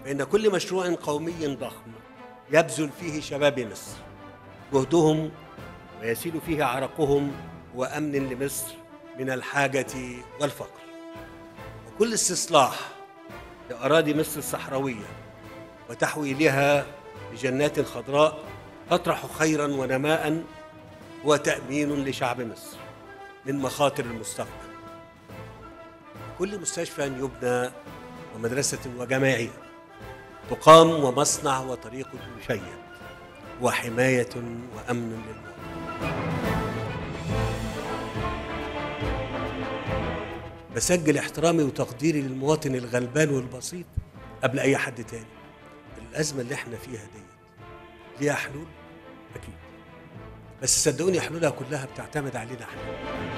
وإن كل مشروع قومي ضخم يبذل فيه شباب مصر جهدهم ويسيل فيه عرقهم هو أمن لمصر من الحاجة والفقر وكل استصلاح لأراضي مصر الصحراوية وتحويلها لجنات خضراء تطرح خيرا ونماء هو تأمين لشعب مصر من مخاطر المستقبل كل مستشفى يبنى ومدرسة وجماعية تقام ومصنع وطريق يشيد وحماية وأمن للمواطن بسجل احترامي وتقديري للمواطن الغلبان والبسيط قبل أي حد تاني الأزمة اللي احنا فيها ديت ليها حلول أكيد بس صدقوني حلولها كلها بتعتمد علينا احنا